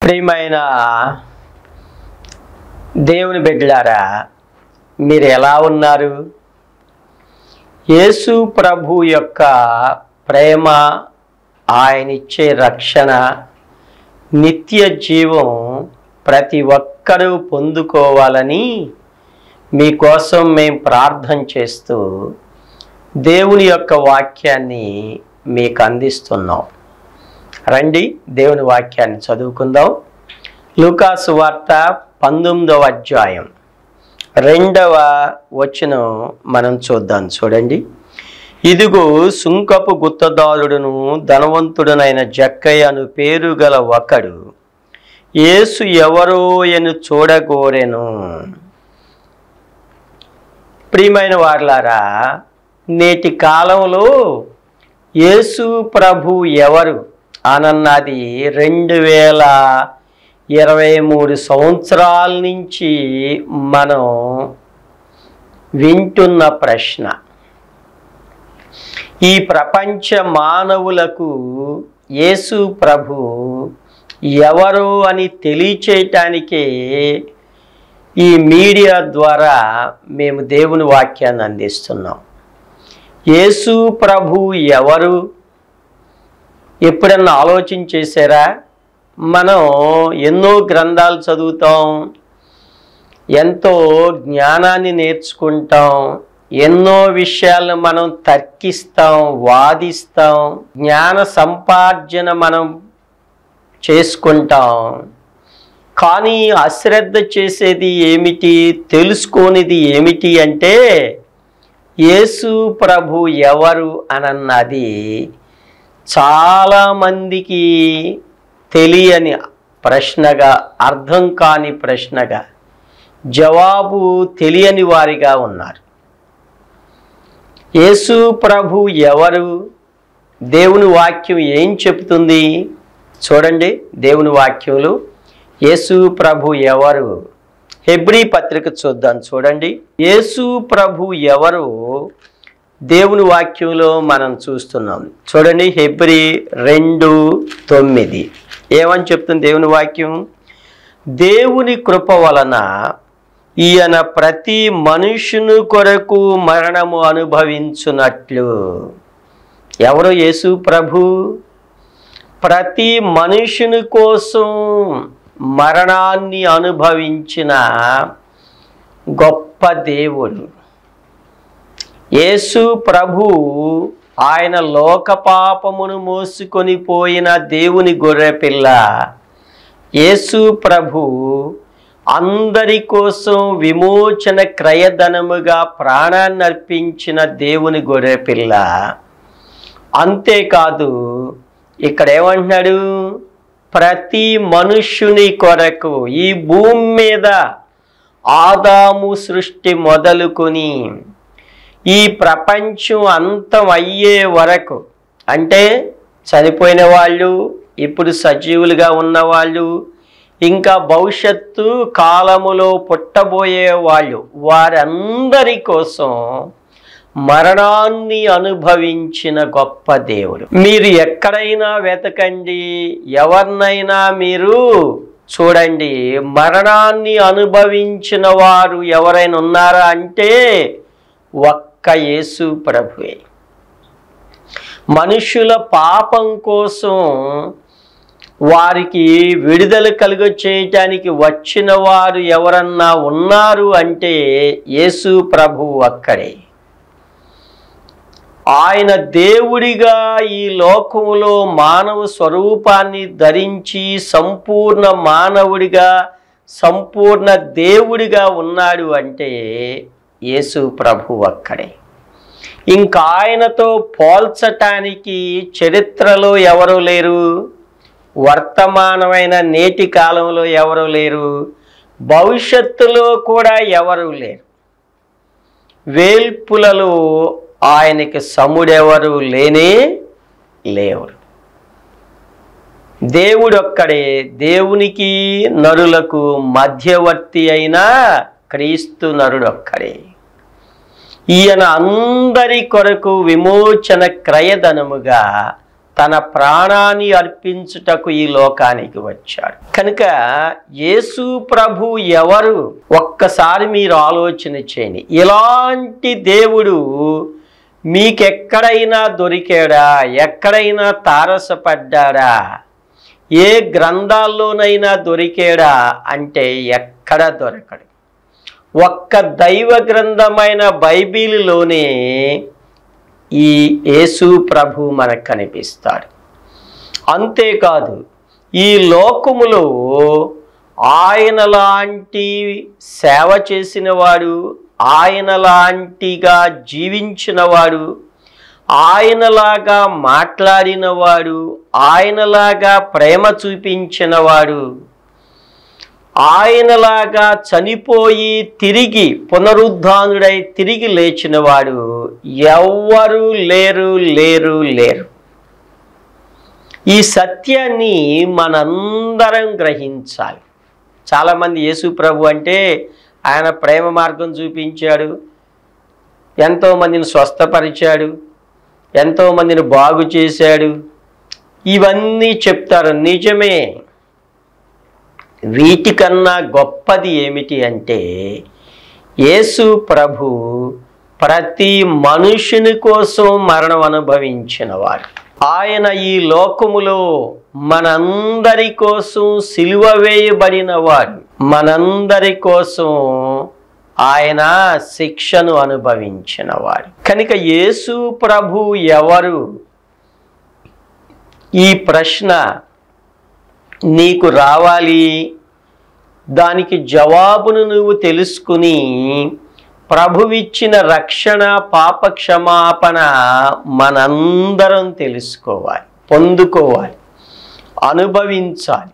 ప్రియమైన దేవుని బిడ్డలారా మీరు ఎలా ఉన్నారు యేసు ప్రభు యొక్క ప్రేమ ఆయన ఇచ్చే రక్షణ నిత్య జీవం ప్రతి ఒక్కరూ పొందుకోవాలని మీకోసం మేము ప్రార్థన చేస్తూ దేవుని యొక్క వాక్యాన్ని మీకు అందిస్తున్నాం రండి దేవుని వాక్యాన్ని చదువుకుందాం లూకాసు వార్త పంతొమ్మిదవ అధ్యాయం రెండవ వచనం మనం చూద్దాం చూడండి ఇదిగో సుంకపు గుత్తదారుడును ధనవంతుడనైన జక్కయ్య అను పేరు గల ఒకడు యేసు ఎవరో ఎను చూడగోరెను ప్రియమైన వార్లారా నేటి కాలంలో యేసు ప్రభు ఎవరు అనన్నది రెండు వేల ఇరవై మూడు సంవత్సరాల నుంచి మనం వింటున్న ప్రశ్న ఈ ప్రపంచ మానవులకు యేసు ప్రభు ఎవరు అని తెలియచేయటానికే ఈ మీడియా ద్వారా మేము దేవుని వాక్యాన్ని అందిస్తున్నాం యేసు ప్రభు ఎవరు ఎప్పుడన్నా ఆలోచన చేశారా మనం ఎన్నో గ్రంథాలు చదువుతాం ఎంతో జ్ఞానాన్ని నేర్చుకుంటాం ఎన్నో విషయాలను మనం తర్కిస్తాం వాదిస్తాం జ్ఞాన సంపార్జన మనం చేసుకుంటాం కానీ అశ్రద్ధ చేసేది ఏమిటి తెలుసుకోనిది ఏమిటి అంటే యేసు ప్రభు ఎవరు అనన్నది చాలామందికి తెలియని ప్రశ్నగా అర్థం కాని ప్రశ్నగా జవాబు తెలియని వారిగా ఉన్నారు యేసు ప్రభు ఎవరు దేవుని వాక్యం ఏం చెప్తుంది చూడండి దేవుని వాక్యములు యేసు ప్రభు ఎవరు హెబ్రీ పత్రిక చూద్దాం చూడండి యేసు ప్రభు ఎవరు దేవుని వాక్యంలో మనం చూస్తున్నాం చూడండి హెబ్రి రెండు తొమ్మిది ఏమని చెప్తుంది దేవుని వాక్యం దేవుని కృప వలన ఈయన ప్రతి మనుషుని కొరకు మరణము అనుభవించున్నట్లు ఎవరు యేసు ప్రభు ప్రతి మనుషుని కోసం మరణాన్ని అనుభవించిన గొప్ప దేవుడు యేసు ప్రభు ఆయన లోక పాపమును మోసుకొని పోయిన దేవుని గొర్రెపిల్ల యేసు ప్రభు అందరి కోసం విమోచన క్రయధనముగా ప్రాణాన్ని అర్పించిన దేవుని గొర్రెపిల్ల అంతేకాదు ఇక్కడ ఏమంటున్నాడు ప్రతి మనుష్యుని కొరకు ఈ భూమి మీద ఆదాము సృష్టి మొదలుకొని ఈ ప్రపంచం అంతం అయ్యే వరకు అంటే చనిపోయిన వాళ్ళు ఇప్పుడు సజీవులుగా ఉన్నవాళ్ళు ఇంకా భవిష్యత్తు కాలములో పుట్టబోయే వాళ్ళు వారందరి కోసం మరణాన్ని అనుభవించిన గొప్ప దేవుడు మీరు ఎక్కడైనా వెతకండి ఎవరినైనా మీరు చూడండి మరణాన్ని అనుభవించిన వారు ఎవరైనా ఉన్నారా అంటే ఒక్క యేసు ప్రభువే మనుషుల పాపం కోసం వారికి విడుదల కలుగ చేయటానికి వచ్చిన వారు ఎవరన్నా ఉన్నారు అంటే యేసు ప్రభు అక్కడే ఆయన దేవుడిగా ఈ లోకములో మానవ స్వరూపాన్ని ధరించి సంపూర్ణ మానవుడిగా సంపూర్ణ దేవుడిగా ఉన్నాడు అంటే యేసు ప్రభు అక్కడే ఇంకా ఆయనతో పోల్చటానికి చరిత్రలో ఎవరు లేరు వర్తమానమైన నేటి కాలంలో ఎవరు లేరు భవిష్యత్తులో కూడా ఎవరు లేరు వేల్పులలో ఆయనకి సముడెవరు లేనే లేవరు దేవుడొక్కడే దేవునికి నరులకు మధ్యవర్తి అయిన క్రీస్తు నరుడొక్కడే ఈయన అందరి కొరకు విమోచన క్రయధనముగా తన ప్రాణాన్ని అర్పించుటకు ఈ లోకానికి వచ్చాడు కనుక యేసు ప్రభు ఎవరు ఒక్కసారి మీరు ఆలోచన చేయండి ఇలాంటి దేవుడు మీకెక్కడైనా దొరికాడా ఎక్కడైనా తారసపడ్డాడా ఏ గ్రంథాల్లోనైనా దొరికాడా అంటే ఎక్కడ దొరకడు ఒక్క దైవ గ్రంథమైన బైబిల్లోనే ఈ యేసు ప్రభు మనకు కనిపిస్తాడు అంతేకాదు ఈ లోకములో ఆయన లాంటి సేవ చేసినవాడు ఆయన లాంటిగా జీవించినవాడు ఆయనలాగా మాట్లాడినవాడు ఆయనలాగా ప్రేమ చూపించినవాడు ఆయనలాగా చనిపోయి తిరిగి పునరుద్ధానుడై తిరిగి లేచినవాడు ఎవ్వరు లేరు లేరు లేరు ఈ సత్యాన్ని మనందరం గ్రహించాలి చాలామంది యేసు ప్రభు అంటే ఆయన ప్రేమ మార్గం చూపించాడు ఎంతోమందిని స్వస్థపరిచాడు ఎంతోమందిని బాగు చేశాడు ఇవన్నీ చెప్తారు నిజమే వీటికన్నా గొప్పది ఏమిటి అంటే యేసు ప్రభు ప్రతి మనుషుని కోసం మరణం అనుభవించినవాడు ఆయన ఈ లోకములో మనందరి కోసం సిలువ వేయబడినవాడు మనందరి కోసం ఆయన శిక్షను అనుభవించినవాడు కనుక యేసు ప్రభు ఎవరు ఈ ప్రశ్న నీకు రావాలి దానికి జవాబును నువ్వు తెలుసుకుని ప్రభువిచ్చిన రక్షణ పాప క్షమాపణ మనందరం తెలుసుకోవాలి పొందుకోవాలి అనుభవించాలి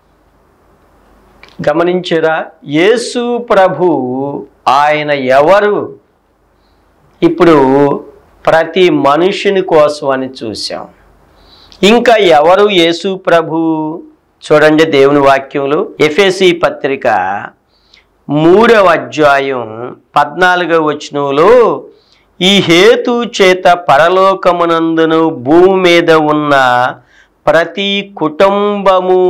గమనించరా యేసు ప్రభు ఆయన ఎవరు ఇప్పుడు ప్రతి మనుషుని కోసం అని చూసాం ఇంకా ఎవరు యేసు ప్రభు చూడండి దేవుని వాక్యంలో ఎఫ్ఎసి పత్రిక మూడవ అధ్యాయం పద్నాలుగవ వచనంలో ఈ హేతు చేత పరలోకమునందును భూమి మీద ఉన్న ప్రతి కుటుంబము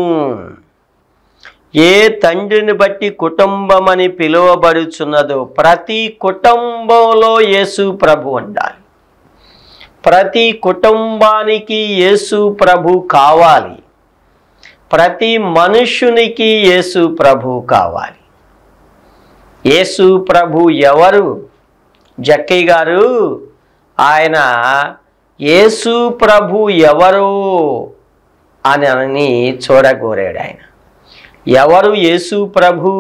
ఏ తండ్రిని బట్టి కుటుంబం అని పిలువబడుచున్నదో ప్రతి కుటుంబంలో యేసు ప్రభు ఉండాలి ప్రతి కుటుంబానికి యేసు ప్రభు కావాలి ప్రతి మనుషునికి యేసు ప్రభు కావాలి యేసు ప్రభు ఎవరు జక్కయ్య గారు ఆయన యేసు ప్రభు ఎవరు అని అని చూడగోరాడు ఆయన ఎవరు యేసు ప్రభు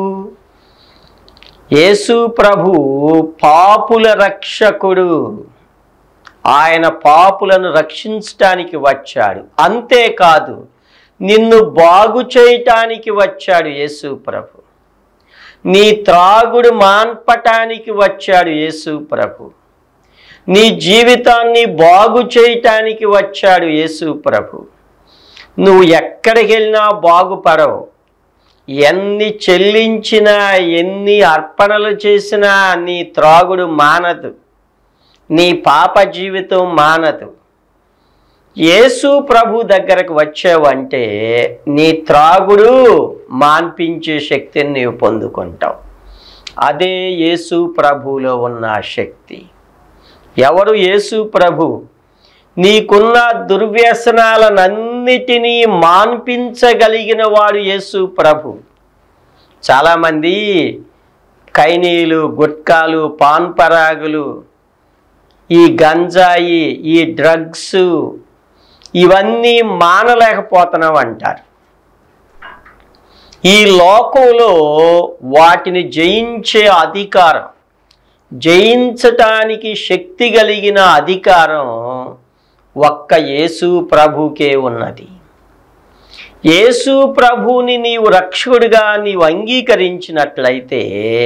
యేసు ప్రభు పాపుల రక్షకుడు ఆయన పాపులను రక్షించటానికి వచ్చాడు అంతేకాదు నిన్ను బాగు చేయటానికి వచ్చాడు యేసు ప్రభు నీ త్రాగుడు మాన్పటానికి వచ్చాడు యేసు ప్రభు నీ జీవితాన్ని బాగు చేయటానికి వచ్చాడు యేసు ప్రభు నువ్వు ఎక్కడికి వెళ్ళినా బాగుపడవు ఎన్ని చెల్లించినా ఎన్ని అర్పణలు చేసినా నీ త్రాగుడు మానదు నీ పాప జీవితం మానదు యేసు ప్రభు దగ్గరకు వచ్చావంటే నీ త్రాగుడు మాన్పించే శక్తిని నీవు పొందుకుంటావు అదే యేసు ప్రభులో ఉన్న శక్తి ఎవరు యేసు ప్రభు నీకున్న దుర్వ్యసనాలనన్నిటినీ మాన్పించగలిగిన వాడు యేసు ప్రభు చాలామంది కైనీలు గుట్కాలు పాన్ పరాగులు ఈ గంజాయి ఈ డ్రగ్స్ ఇవన్నీ మానలేకపోతున్నాం అంటారు ఈ లోకంలో వాటిని జయించే అధికారం జయించటానికి శక్తి కలిగిన అధికారం ఒక్క యేసు ప్రభుకే ఉన్నది యేసు ప్రభుని నీవు రక్షకుడిగా నీవు అంగీకరించినట్లయితే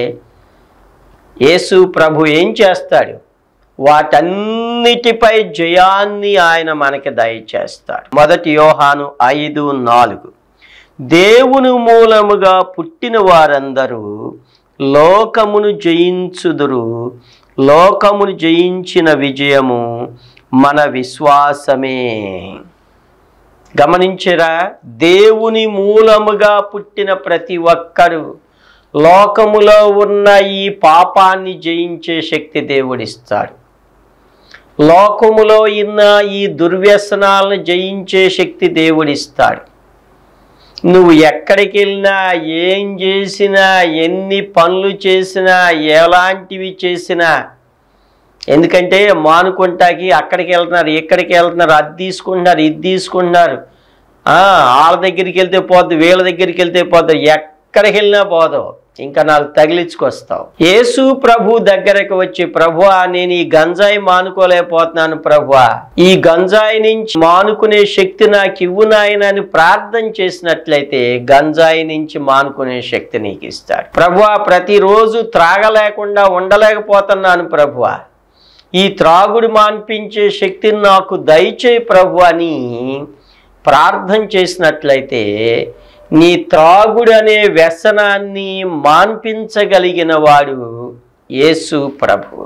యేసు ప్రభు ఏం చేస్తాడు వాటన్నిటిపై జయాన్ని ఆయన మనకి దయచేస్తాడు మొదటి యోహాను ఐదు నాలుగు దేవుని మూలముగా పుట్టిన వారందరూ లోకమును జయించుదురు లోకమును జయించిన విజయము మన విశ్వాసమే గమనించరా దేవుని మూలముగా పుట్టిన ప్రతి ఒక్కరు లోకములో ఉన్న ఈ పాపాన్ని జయించే శక్తి దేవుడిస్తాడు లోకములో ఉన్న ఈ దుర్వ్యసనాలను జయించే శక్తి దేవుడిస్తాడు నువ్వు ఎక్కడికి వెళ్ళినా ఏం చేసినా ఎన్ని పనులు చేసినా ఎలాంటివి చేసినా ఎందుకంటే మానుకుంటాకి అక్కడికి వెళ్తున్నారు ఇక్కడికి వెళ్తున్నారు అది తీసుకుంటున్నారు ఇది తీసుకుంటున్నారు ఆ, వాళ్ళ దగ్గరికి వెళ్తే పోద్దు వీళ్ళ దగ్గరికి వెళ్తే పోద్దు ఎక్కడికి వెళ్ళినా పోదు ఇంకా నాకు తగిలించుకొస్తావు యేసు ప్రభు దగ్గరకు వచ్చి ప్రభువా నేను ఈ గంజాయి మానుకోలేకపోతున్నాను ప్రభువా ఈ గంజాయి నుంచి మానుకునే శక్తి నాకు ఇవ్వు నాయన అని ప్రార్థన చేసినట్లయితే గంజాయి నుంచి మానుకునే శక్తి నీకు ఇస్తాడు ప్రభువా ప్రతిరోజు త్రాగలేకుండా ఉండలేకపోతున్నాను ప్రభువా ఈ త్రాగుడు మాన్పించే శక్తిని నాకు దయచేయి ప్రభు అని ప్రార్థన చేసినట్లయితే నీ త్రాగుడు అనే వ్యసనాన్ని మాన్పించగలిగిన వాడు యేసు ప్రభు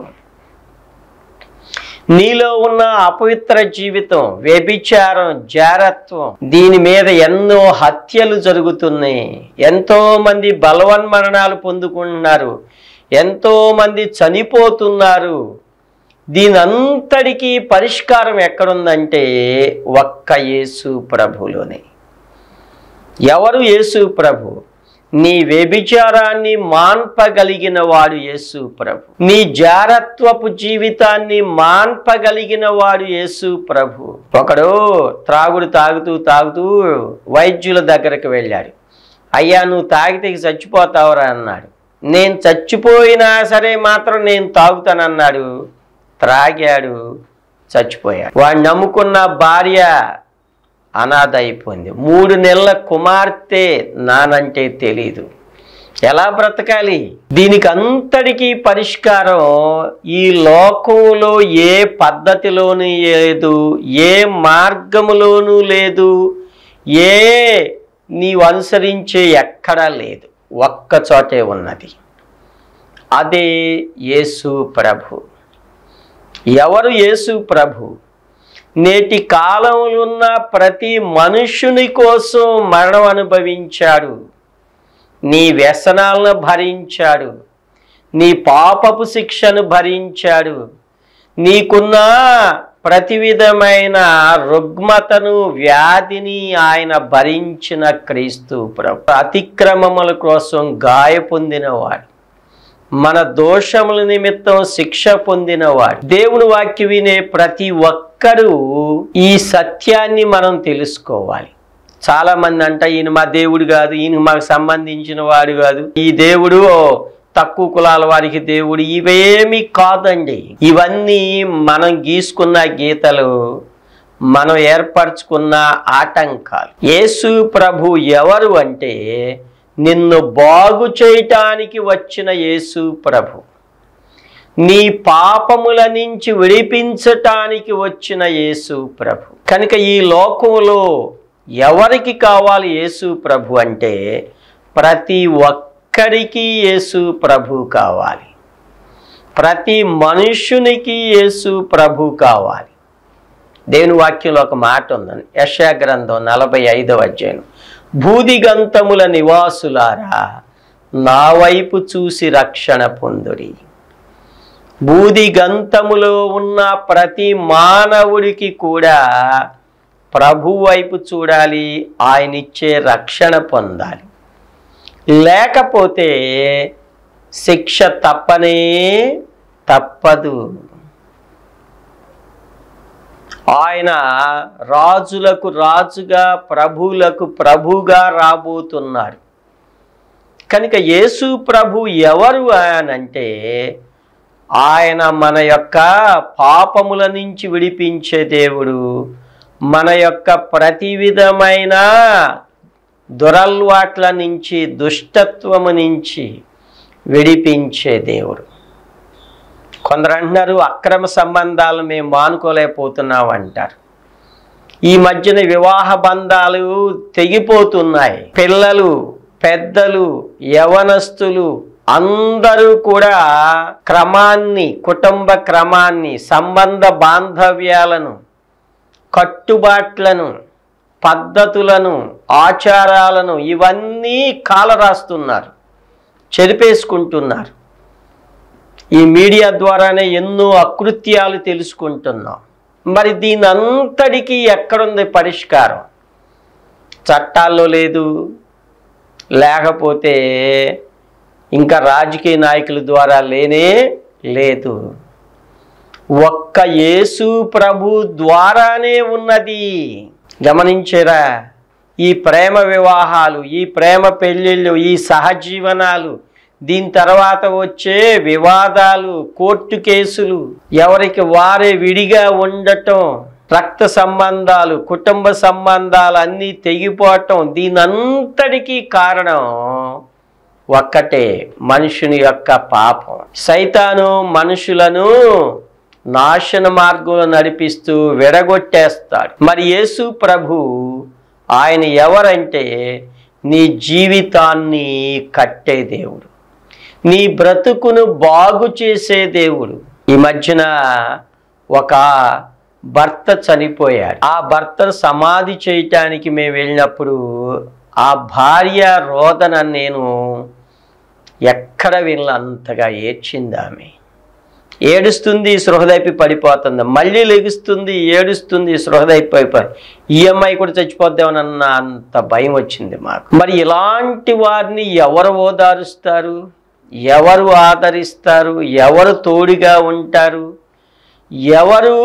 నీలో ఉన్న అపవిత్ర జీవితం వ్యభిచారం జారత్వం దీని మీద ఎన్నో హత్యలు జరుగుతున్నాయి ఎంతో మంది బలవన్మరణాలు పొందుకుంటున్నారు ఎంతో మంది చనిపోతున్నారు దీని అంతటికీ పరిష్కారం ఎక్కడుందంటే ఒక్క యేసు ప్రభులోనే ఎవరు యేసు ప్రభు నీ వ్యభిచారాన్ని మాన్పగలిగిన వాడు యేసు ప్రభు నీ జారత్వపు జీవితాన్ని మాన్పగలిగిన వాడు యేసు ప్రభు ఒకడు త్రాగుడు తాగుతూ తాగుతూ వైద్యుల దగ్గరకు వెళ్ళాడు అయ్యా నువ్వు తాగితే ఇక చచ్చిపోతావురా అన్నాడు నేను చచ్చిపోయినా సరే మాత్రం నేను తాగుతానన్నాడు త్రాగాడు చచ్చిపోయాడు వాడు నమ్ముకున్న భార్య అనాథ అయిపోయింది మూడు నెలల కుమార్తె నానంటే తెలీదు ఎలా బ్రతకాలి దీనికి అంతటికీ పరిష్కారం ఈ లోకంలో ఏ పద్ధతిలోనూ లేదు ఏ మార్గములోనూ లేదు ఏ నీవు అనుసరించే ఎక్కడా లేదు ఒక్క చోటే ఉన్నది అదే యేసు ప్రభు ఎవరు యేసు ప్రభు నేటి కాలంలో ఉన్న ప్రతి మనుషుని కోసం మరణం అనుభవించాడు నీ వ్యసనాలను భరించాడు నీ పాపపు శిక్షను భరించాడు నీకున్న ప్రతి విధమైన రుగ్మతను వ్యాధిని ఆయన భరించిన క్రీస్తు ప్రభు అతిక్రమముల కోసం గాయ పొందినవాడు మన దోషముల నిమిత్తం శిక్ష పొందినవాడు దేవుని వాక్య వినే ప్రతి ఒక్కరూ ఈ సత్యాన్ని మనం తెలుసుకోవాలి చాలా మంది అంట ఈయన మా దేవుడు కాదు ఈయన మాకు సంబంధించిన వాడు కాదు ఈ దేవుడు తక్కువ కులాల వారికి దేవుడు ఇవేమి కాదండి ఇవన్నీ మనం గీసుకున్న గీతలు మనం ఏర్పరచుకున్న ఆటంకాలు యేసు ప్రభు ఎవరు అంటే నిన్ను బాగు చేయటానికి వచ్చిన యేసు ప్రభు నీ పాపముల నుంచి విడిపించటానికి వచ్చిన యేసు ప్రభు కనుక ఈ లోకంలో ఎవరికి కావాలి యేసు ప్రభు అంటే ప్రతి ఒక్కరికి యేసు ప్రభు కావాలి ప్రతి మనుష్యునికి యేసు ప్రభు కావాలి దేవుని వాక్యంలో ఒక మాట ఉందని యశా గ్రంథం నలభై ఐదవ అధ్యాయం భూదిగంతముల నివాసులారా నా వైపు చూసి రక్షణ పొందుడి భూదిగంతములో ఉన్న ప్రతి మానవుడికి కూడా ప్రభు వైపు చూడాలి ఆయన ఇచ్చే రక్షణ పొందాలి లేకపోతే శిక్ష తప్పనే తప్పదు ఆయన రాజులకు రాజుగా ప్రభువులకు ప్రభుగా రాబోతున్నాడు కనుక యేసు ప్రభు ఎవరు అనంటే ఆయన మన యొక్క పాపముల నుంచి విడిపించే దేవుడు మన యొక్క ప్రతి విధమైన దురల్వాట్ల నుంచి దుష్టత్వము నుంచి విడిపించే దేవుడు కొందరు అంటున్నారు అక్రమ సంబంధాలు మేము మానుకోలేకపోతున్నాం అంటారు ఈ మధ్యన వివాహ బంధాలు తెగిపోతున్నాయి పిల్లలు పెద్దలు యవనస్తులు అందరూ కూడా క్రమాన్ని కుటుంబ క్రమాన్ని సంబంధ బాంధవ్యాలను కట్టుబాట్లను పద్ధతులను ఆచారాలను ఇవన్నీ కాలరాస్తున్నారు చెరిపేసుకుంటున్నారు ఈ మీడియా ద్వారానే ఎన్నో అకృత్యాలు తెలుసుకుంటున్నాం మరి దీని అంతటికీ ఎక్కడుంది పరిష్కారం చట్టాల్లో లేదు లేకపోతే ఇంకా రాజకీయ నాయకుల ద్వారా లేనే లేదు ఒక్క యేసు ప్రభు ద్వారానే ఉన్నది గమనించారా ఈ ప్రేమ వివాహాలు ఈ ప్రేమ పెళ్ళిళ్ళు ఈ సహజీవనాలు దీని తర్వాత వచ్చే వివాదాలు కోర్టు కేసులు ఎవరికి వారే విడిగా ఉండటం రక్త సంబంధాలు కుటుంబ సంబంధాలు అన్నీ తెగిపోవటం దీనంతటికీ కారణం ఒక్కటే మనుషుని యొక్క పాపం సైతాను మనుషులను నాశన మార్గంలో నడిపిస్తూ విడగొట్టేస్తాడు మరి యేసు ప్రభు ఆయన ఎవరంటే నీ జీవితాన్ని కట్టే దేవుడు నీ బ్రతుకును బాగు చేసే దేవుడు ఈ మధ్యన ఒక భర్త చనిపోయాడు ఆ భర్తను సమాధి చేయటానికి మేము వెళ్ళినప్పుడు ఆ భార్య రోదన నేను ఎక్కడ వినలే అంతగా ఏడ్చింది ఆమె ఏడుస్తుంది సృహదైపి పడిపోతుంది మళ్ళీ లెగుస్తుంది ఏడుస్తుంది సృహదైపోయిపోయి ఈ అమ్మాయి కూడా చచ్చిపోద్దామనన్న అంత భయం వచ్చింది మాకు మరి ఇలాంటి వారిని ఎవరు ఓదారుస్తారు ఎవరు ఆదరిస్తారు ఎవరు తోడుగా ఉంటారు ఎవరు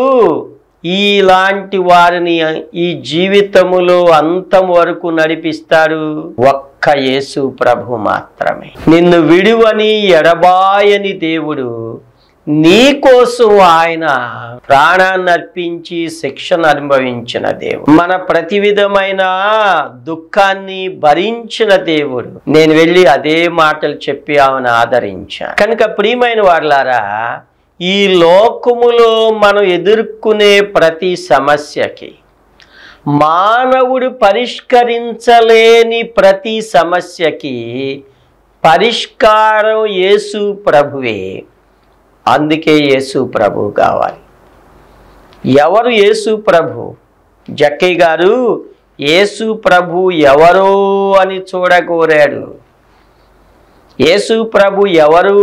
ఇలాంటి వారిని ఈ జీవితములో అంతం వరకు నడిపిస్తాడు ఒక్క యేసు ప్రభు మాత్రమే నిన్ను విడువని ఎడబాయని దేవుడు నీ కోసం ఆయన ప్రాణాన్ని అర్పించి శిక్షను అనుభవించిన దేవుడు మన ప్రతి విధమైన దుఃఖాన్ని భరించిన దేవుడు నేను వెళ్ళి అదే మాటలు చెప్పి ఆమెను ఆదరించాను కనుక ప్రియమైన వాళ్ళారా ఈ లోకములో మనం ఎదుర్కొనే ప్రతి సమస్యకి మానవుడు పరిష్కరించలేని ప్రతి సమస్యకి పరిష్కారం యేసు ప్రభువే అందుకే యేసు ప్రభు కావాలి ఎవరు యేసు ప్రభు జక్కయ్య గారు యేసు ప్రభు ఎవరో అని చూడకోరాడు యేసు ప్రభు ఎవరు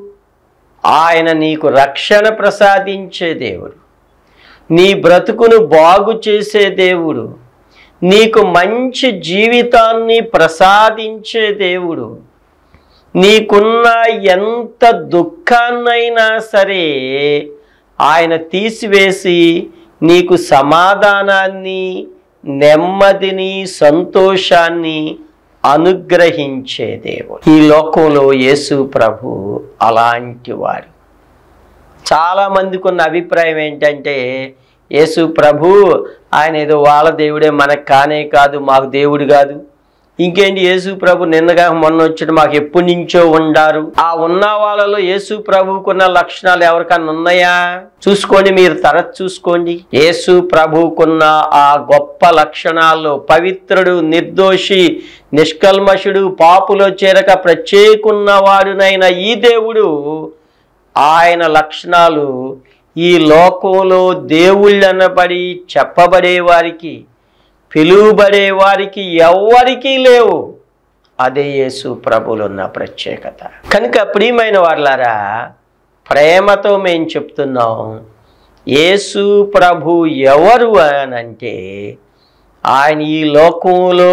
ఆయన నీకు రక్షణ ప్రసాదించే దేవుడు నీ బ్రతుకును బాగు చేసే దేవుడు నీకు మంచి జీవితాన్ని ప్రసాదించే దేవుడు నీకున్న ఎంత దుఃఖాన్నైనా సరే ఆయన తీసివేసి నీకు సమాధానాన్ని నెమ్మదిని సంతోషాన్ని అనుగ్రహించే దేవుడు ఈ లోకంలో యేసు ప్రభు అలాంటి వాడు చాలా మందికి ఉన్న అభిప్రాయం ఏంటంటే యేసు ప్రభు ఆయన ఏదో వాళ్ళ దేవుడే మనకు కానే కాదు మాకు దేవుడు కాదు ఇంకేంటి యేసు ప్రభు నిన్నగా మొన్న వచ్చాడు మాకు ఎప్పటి నుంచో ఉండారు ఆ ఉన్న వాళ్ళలో యేసు ప్రభుకున్న లక్షణాలు ఎవరికన్నా ఉన్నాయా చూసుకోండి మీరు తరచు చూసుకోండి యేసు ప్రభుకున్న ఆ గొప్ప లక్షణాల్లో పవిత్రుడు నిర్దోషి నిష్కల్మషుడు పాపులో చేరక ప్రత్యేకున్నవాడునైన ఈ దేవుడు ఆయన లక్షణాలు ఈ లోకంలో దేవుళ్ళనబడి చెప్పబడే వారికి పిలువబడే వారికి ఎవ్వరికీ లేవు అదే యేసు ప్రభులున్న ప్రత్యేకత కనుక ప్రియమైన వాళ్ళారా ప్రేమతో మేము చెప్తున్నాం యేసు ప్రభు ఎవరు అనంటే ఆయన ఈ లోకంలో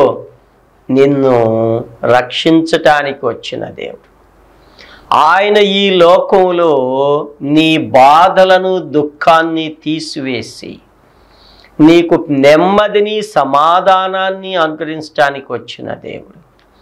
నిన్ను రక్షించటానికి వచ్చిన దేవుడు ఆయన ఈ లోకంలో నీ బాధలను దుఃఖాన్ని తీసివేసి నీకు నెమ్మదిని సమాధానాన్ని అనుగ్రహించడానికి వచ్చిన దేవుడు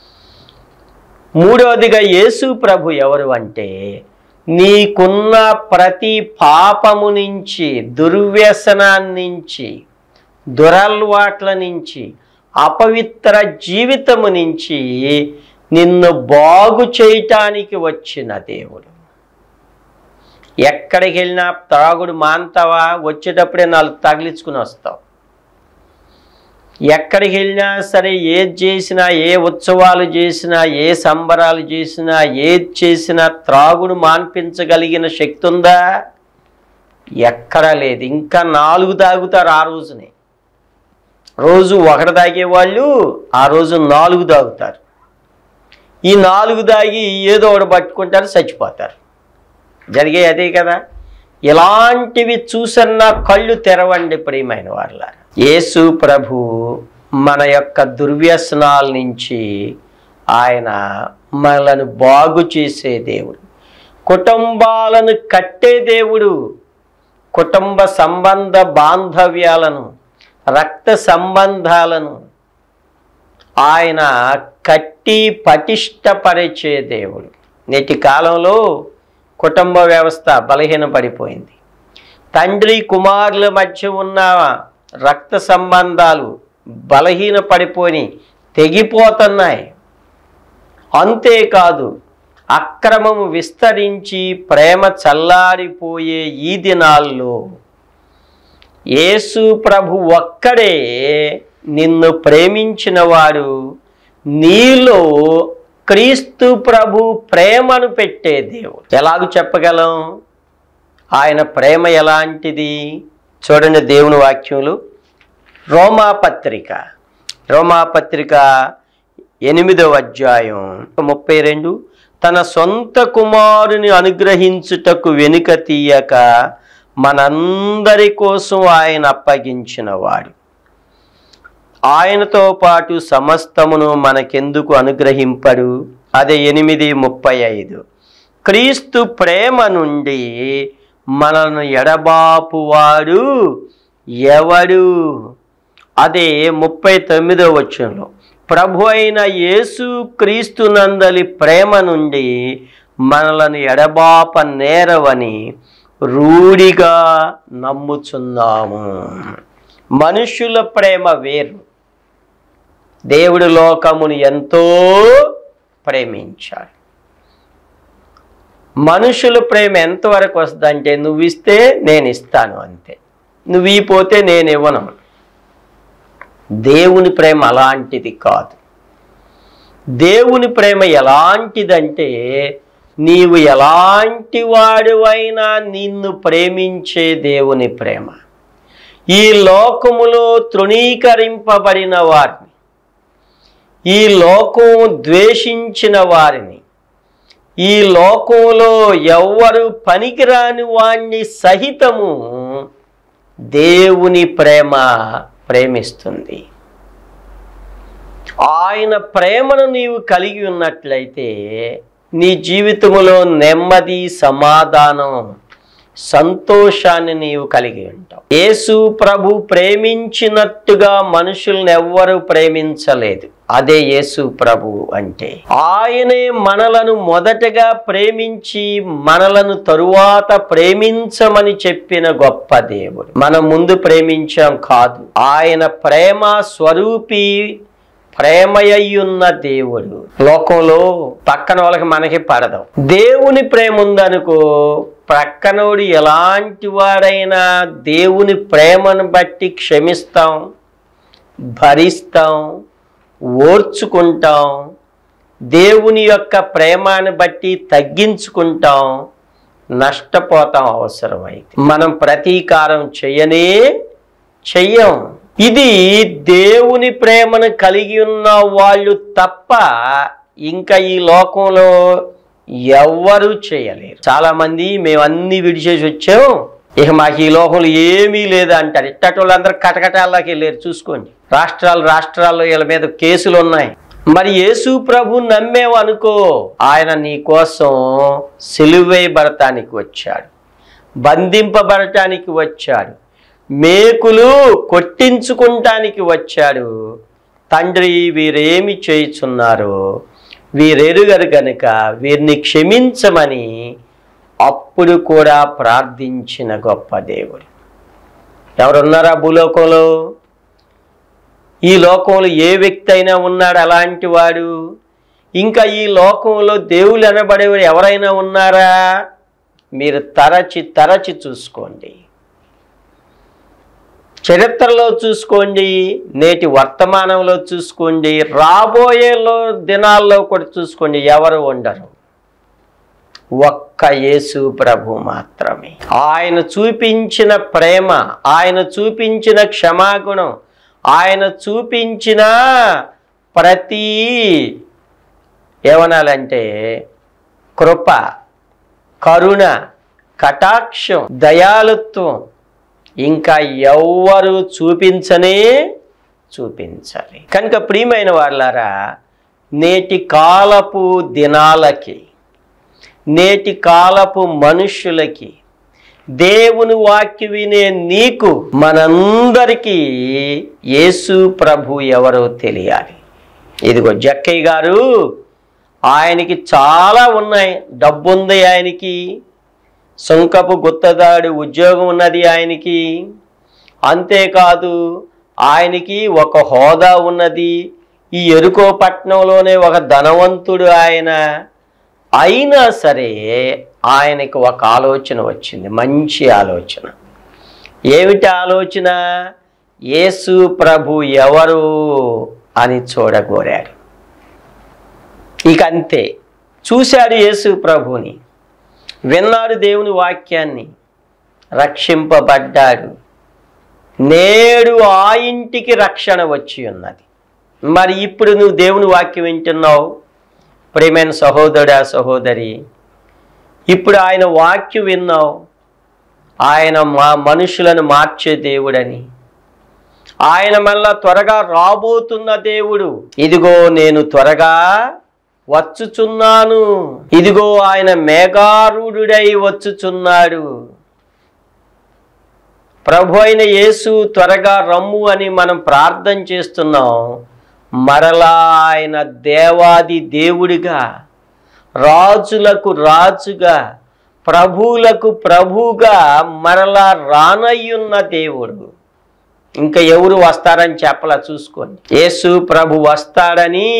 మూడవదిగా యేసు ప్రభు ఎవరు అంటే నీకున్న ప్రతి పాపము నుంచి దుర్వ్యసనాన్నించి దురల్వాట్ల నుంచి అపవిత్ర జీవితము నుంచి నిన్ను బాగు చేయటానికి వచ్చిన దేవుడు ఎక్కడికి వెళ్ళినా త్రాగుడు మాంతావా వచ్చేటప్పుడే నాలుగు తగిలించుకుని వస్తావు ఎక్కడికి వెళ్ళినా సరే ఏది చేసినా ఏ ఉత్సవాలు చేసినా ఏ సంబరాలు చేసినా ఏది చేసినా త్రాగుడు మాన్పించగలిగిన శక్తి ఉందా ఎక్కడా లేదు ఇంకా నాలుగు తాగుతారు ఆ రోజునే రోజు ఒకటి తాగేవాళ్ళు ఆ రోజు నాలుగు తాగుతారు ఈ నాలుగు దాగి ఏదో ఒకటి పట్టుకుంటారు చచ్చిపోతారు జరిగే అదే కదా ఇలాంటివి చూసన్న కళ్ళు తెరవండి ప్రియమైన వాళ్ళ యేసు ప్రభు మన యొక్క దుర్వ్యసనాల నుంచి ఆయన మనలను బాగు చేసే దేవుడు కుటుంబాలను కట్టే దేవుడు కుటుంబ సంబంధ బాంధవ్యాలను రక్త సంబంధాలను ఆయన కట్టి పటిష్టపరిచే దేవుడు నేటి కాలంలో కుటుంబ వ్యవస్థ బలహీనపడిపోయింది తండ్రి కుమారుల మధ్య ఉన్న రక్త సంబంధాలు బలహీనపడిపోయి తెగిపోతున్నాయి అంతేకాదు అక్రమము విస్తరించి ప్రేమ చల్లారిపోయే ఈ దినాల్లో యేసు ప్రభు ఒక్కడే నిన్ను ప్రేమించిన వాడు నీలో క్రీస్తు ప్రభు ప్రేమను పెట్టే దేవుడు ఎలాగూ చెప్పగలం ఆయన ప్రేమ ఎలాంటిది చూడండి దేవుని వాక్యములు రోమాపత్రిక రోమాపత్రిక ఎనిమిదవ అధ్యాయం ముప్పై రెండు తన సొంత కుమారుని అనుగ్రహించుటకు వెనుక తీయక మనందరి కోసం ఆయన అప్పగించిన వాడు ఆయనతో పాటు సమస్తమును మనకెందుకు అనుగ్రహింపడు అదే ఎనిమిది ముప్పై ఐదు క్రీస్తు ప్రేమ నుండి మనను ఎడబాపువాడు ఎవడు అదే ముప్పై తొమ్మిదో వచ్చంలో ప్రభు అయిన యేసు క్రీస్తు నందలి ప్రేమ నుండి మనలను ఎడబాప నేరవని రూఢిగా నమ్ముచున్నాము మనుషుల ప్రేమ వేరు దేవుడు లోకమును ఎంతో ప్రేమించాడు మనుషుల ప్రేమ ఎంతవరకు వస్తుందంటే నువ్వు ఇస్తే నేను ఇస్తాను అంతే నువ్వు ఇపోతే నేను ఇవ్వను దేవుని ప్రేమ అలాంటిది కాదు దేవుని ప్రేమ ఎలాంటిదంటే నీవు ఎలాంటి వాడివైనా నిన్ను ప్రేమించే దేవుని ప్రేమ ఈ లోకములో తృణీకరింపబడిన వారిని ఈ లోకం ద్వేషించిన వారిని ఈ లోకంలో ఎవ్వరు పనికిరాని వాణ్ణి సహితము దేవుని ప్రేమ ప్రేమిస్తుంది ఆయన ప్రేమను నీవు కలిగి ఉన్నట్లయితే నీ జీవితములో నెమ్మది సమాధానం సంతోషాన్ని నీవు కలిగి ఉంటావు యేసు ప్రభు ప్రేమించినట్టుగా మనుషుల్ని ఎవ్వరూ ప్రేమించలేదు అదే యేసు ప్రభు అంటే ఆయనే మనలను మొదటగా ప్రేమించి మనలను తరువాత ప్రేమించమని చెప్పిన గొప్ప దేవుడు మనం ముందు ప్రేమించాం కాదు ఆయన ప్రేమ స్వరూపి ప్రేమయ్యున్న దేవుడు లోకంలో పక్కన వాళ్ళకి మనకి పడదు దేవుని ప్రేమ ఉందనుకో ప్రక్కనోడు ఎలాంటి వాడైనా దేవుని ప్రేమను బట్టి క్షమిస్తాం భరిస్తాం ఓర్చుకుంటాం దేవుని యొక్క ప్రేమాన్ని బట్టి తగ్గించుకుంటాం నష్టపోతాం అవసరమైతే మనం ప్రతీకారం చేయనే చెయ్యం ఇది దేవుని ప్రేమను కలిగి ఉన్న వాళ్ళు తప్ప ఇంకా ఈ లోకంలో ఎవ్వరూ చేయలేరు చాలా మంది మేము అన్ని విడిచేసి వచ్చాం ఇక మాకు ఈ లోకంలో ఏమీ లేదు అంటారు ఇట్టటి వాళ్ళందరూ కటకటాల్లోకి వెళ్ళారు చూసుకోండి రాష్ట్రాలు రాష్ట్రాల్లో వీళ్ళ మీద కేసులు ఉన్నాయి మరి యేసు ప్రభు నమ్మేవు అనుకో ఆయన నీ కోసం సిలువేయబడటానికి వచ్చాడు బంధింపబడటానికి వచ్చాడు మేకులు కొట్టించుకుంటానికి వచ్చాడు తండ్రి వీరేమి చేయుచున్నారో వీరెరుగరు గనుక వీరిని క్షమించమని అప్పుడు కూడా ప్రార్థించిన గొప్ప దేవుడు ఎవరున్నారా భూలోకంలో ఈ లోకంలో ఏ వ్యక్తి అయినా ఉన్నాడు అలాంటి వాడు ఇంకా ఈ లోకంలో దేవుళ్ళు అనబడేవారు ఎవరైనా ఉన్నారా మీరు తరచి తరచి చూసుకోండి చరిత్రలో చూసుకోండి నేటి వర్తమానంలో చూసుకోండి రాబోయే లో- దినాల్లో కూడా చూసుకోండి ఎవరు ఉండరు ఒక్క యేసు ప్రభు మాత్రమే ఆయన చూపించిన ప్రేమ ఆయన చూపించిన క్షమాగుణం ఆయన చూపించిన ప్రతి ఏమనాలంటే కృప కరుణ కటాక్షం దయాలుత్వం ఇంకా ఎవ్వరు చూపించనే చూపించాలి కనుక ప్రియమైన వాళ్ళారా నేటి కాలపు దినాలకి నేటి కాలపు మనుష్యులకి దేవుని వాక్య వినే నీకు మనందరికీ యేసు ప్రభు ఎవరో తెలియాలి ఇదిగో జక్కయ్య గారు ఆయనకి చాలా ఉన్నాయి డబ్బు ఉంది ఆయనకి సుంకపు గుత్తదాడు ఉద్యోగం ఉన్నది ఆయనకి అంతేకాదు ఆయనకి ఒక హోదా ఉన్నది ఈ ఎరుకో పట్టణంలోనే ఒక ధనవంతుడు ఆయన అయినా సరే ఆయనకి ఒక ఆలోచన వచ్చింది మంచి ఆలోచన ఏమిటి ఆలోచన యేసు ప్రభు ఎవరు అని చూడగోరాడు ఇక అంతే చూశాడు యేసు ప్రభుని విన్నాడు దేవుని వాక్యాన్ని రక్షింపబడ్డాడు నేడు ఆ ఇంటికి రక్షణ వచ్చి ఉన్నది మరి ఇప్పుడు నువ్వు దేవుని వాక్యం వింటున్నావు ప్రేమైన సహోదరుడా సహోదరి ఇప్పుడు ఆయన వాక్యం విన్నావు ఆయన మా మనుషులను మార్చే దేవుడని ఆయన మళ్ళా త్వరగా రాబోతున్న దేవుడు ఇదిగో నేను త్వరగా వచ్చుచున్నాను ఇదిగో ఆయన మేఘారూఢుడై వచ్చుచున్నాడు ప్రభు అయిన యేసు త్వరగా రమ్ము అని మనం ప్రార్థన చేస్తున్నాం మరలా ఆయన దేవాది దేవుడిగా రాజులకు రాజుగా ప్రభువులకు ప్రభుగా మరలా రానయ్యున్న దేవుడు ఇంకా ఎవరు వస్తారని చెప్పలా చూసుకోండి యేసు ప్రభు వస్తాడని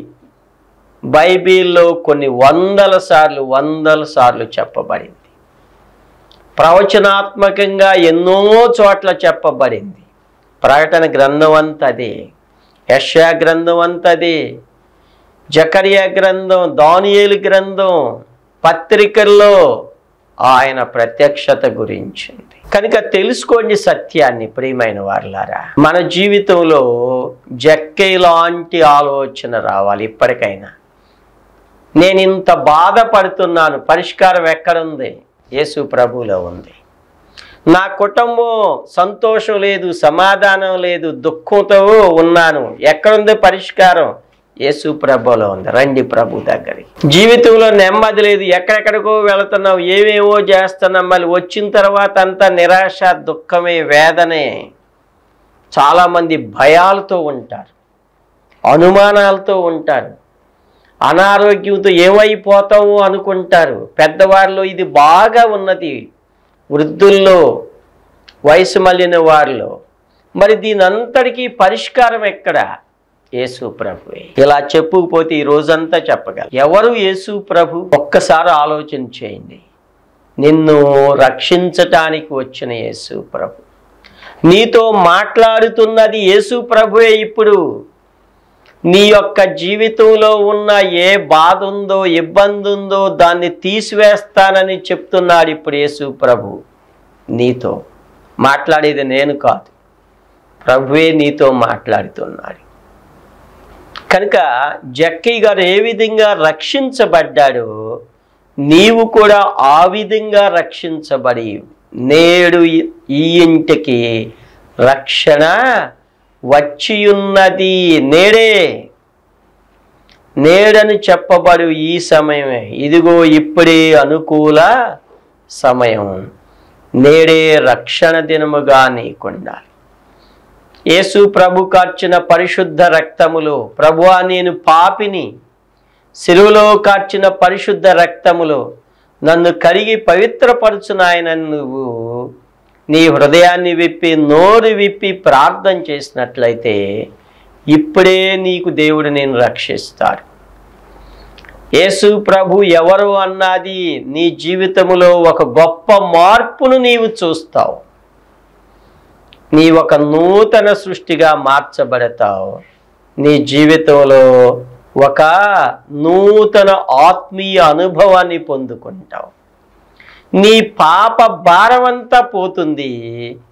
బైబిల్లో కొన్ని వందల సార్లు వందల సార్లు చెప్పబడింది ప్రవచనాత్మకంగా ఎన్నో చోట్ల చెప్పబడింది ప్రకటన గ్రంథం అంతదే యశా గ్రంథం అంతదే జకరియా గ్రంథం దానియేలు గ్రంథం పత్రికల్లో ఆయన ప్రత్యక్షత గురించింది కనుక తెలుసుకోండి సత్యాన్ని ప్రియమైన వారులారా మన జీవితంలో జక్కే లాంటి ఆలోచన రావాలి ఇప్పటికైనా నేను ఇంత బాధపడుతున్నాను పరిష్కారం ఎక్కడుంది యేసు ప్రభువులో ఉంది నా కుటుంబం సంతోషం లేదు సమాధానం లేదు దుఃఖంతో ఉన్నాను ఎక్కడుంది పరిష్కారం యేసు ప్రభులో ఉంది రండి ప్రభు దగ్గరికి జీవితంలో నెమ్మది లేదు ఎక్కడెక్కడికో వెళుతున్నావు ఏమేమో చేస్తున్నాం మళ్ళీ వచ్చిన తర్వాత అంతా నిరాశ దుఃఖమే వేదనే చాలామంది భయాలతో ఉంటారు అనుమానాలతో ఉంటారు అనారోగ్యంతో ఏమైపోతాము అనుకుంటారు పెద్దవారిలో ఇది బాగా ఉన్నది వృద్ధుల్లో వయసు మళ్ళిన వారిలో మరి దీని అంతటికీ పరిష్కారం ఎక్కడ యేసు ప్రభువే ఇలా చెప్పుకుపోతే ఈ రోజంతా చెప్పగల ఎవరు యేసు ప్రభు ఒక్కసారి ఆలోచన చేయండి నిన్ను రక్షించటానికి వచ్చిన యేసు ప్రభు నీతో మాట్లాడుతున్నది యేసు ప్రభువే ఇప్పుడు నీ యొక్క జీవితంలో ఉన్న ఏ బాధ ఉందో ఇబ్బంది ఉందో దాన్ని తీసివేస్తానని చెప్తున్నాడు ఇప్పుడు యేసు ప్రభు నీతో మాట్లాడేది నేను కాదు ప్రభువే నీతో మాట్లాడుతున్నాడు కనుక జక్కయ్య గారు ఏ విధంగా రక్షించబడ్డాడో నీవు కూడా ఆ విధంగా రక్షించబడి నేడు ఈ- ఈ ఇంటికి రక్షణ వచ్చియున్నది నేడే నేడని చెప్పబడు ఈ సమయమే ఇదిగో ఇప్పుడే అనుకూల సమయం నేడే రక్షణ దినముగా నీకుండాలి యేసు ప్రభు కార్చిన పరిశుద్ధ రక్తములో ప్రభువా నేను పాపిని సిలువలో కార్చిన పరిశుద్ధ రక్తములో నన్ను కరిగి పవిత్రపరచునాయన నువ్వు నీ హృదయాన్ని విప్పి నోరు విప్పి ప్రార్థన చేసినట్లయితే ఇప్పుడే నీకు దేవుడు నేను రక్షిస్తాడు యేసు ప్రభు ఎవరు అన్నది నీ జీవితంలో ఒక గొప్ప మార్పును నీవు చూస్తావు నీ ఒక నూతన సృష్టిగా మార్చబడతావు నీ జీవితంలో ఒక నూతన ఆత్మీయ అనుభవాన్ని పొందుకుంటావు నీ పాప భారమంతా పోతుంది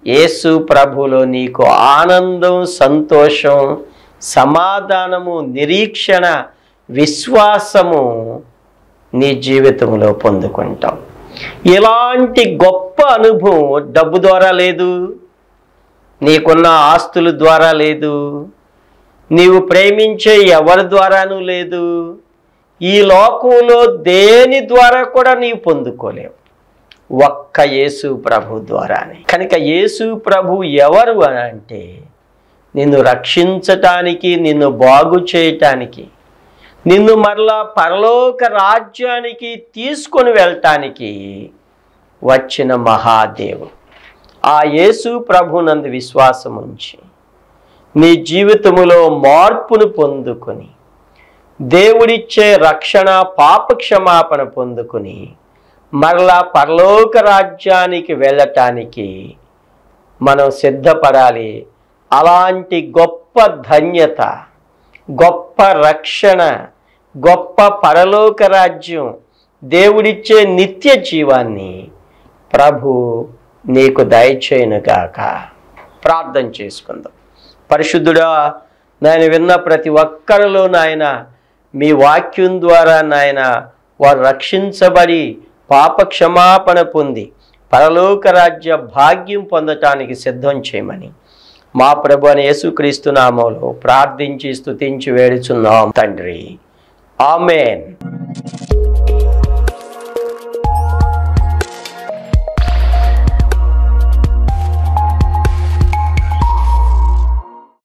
యేసు ప్రభులో నీకు ఆనందం సంతోషం సమాధానము నిరీక్షణ విశ్వాసము నీ జీవితంలో పొందుకుంటాం ఇలాంటి గొప్ప అనుభవం డబ్బు ద్వారా లేదు నీకున్న ఆస్తుల ద్వారా లేదు నీవు ప్రేమించే ఎవరి ద్వారానూ లేదు ఈ లోకంలో దేని ద్వారా కూడా నీవు పొందుకోలేవు ఒక్క యేసు ప్రభు ద్వారానే కనుక యేసు ప్రభు ఎవరు అని అంటే నిన్ను రక్షించటానికి నిన్ను బాగు చేయటానికి నిన్ను మరలా పరలోక రాజ్యానికి తీసుకొని వెళ్ళటానికి వచ్చిన మహాదేవుడు ఆ యేసు ప్రభునందు విశ్వాసం ఉంచి నీ జీవితములో మార్పును పొందుకొని దేవుడిచ్చే రక్షణ పాప క్షమాపణ పొందుకొని మరలా పరలోక రాజ్యానికి వెళ్ళటానికి మనం సిద్ధపడాలి అలాంటి గొప్ప ధన్యత గొప్ప రక్షణ గొప్ప పరలోక రాజ్యం దేవుడిచ్చే నిత్య జీవాన్ని ప్రభు నీకు దయచేయనుగాక ప్రార్థన చేసుకుందాం పరిశుద్ధుడా నాయన విన్న ప్రతి ఒక్కరిలో నాయన మీ వాక్యం ద్వారా నాయన వారు రక్షించబడి పాప క్షమాపణ పొంది పరలోక రాజ్య భాగ్యం పొందటానికి సిద్ధం చేయమని మా ప్రభు అని యేసుక్రీస్తు నామంలో ప్రార్థించి స్తుతించి వేడుచున్నాం తండ్రి ఆమెన్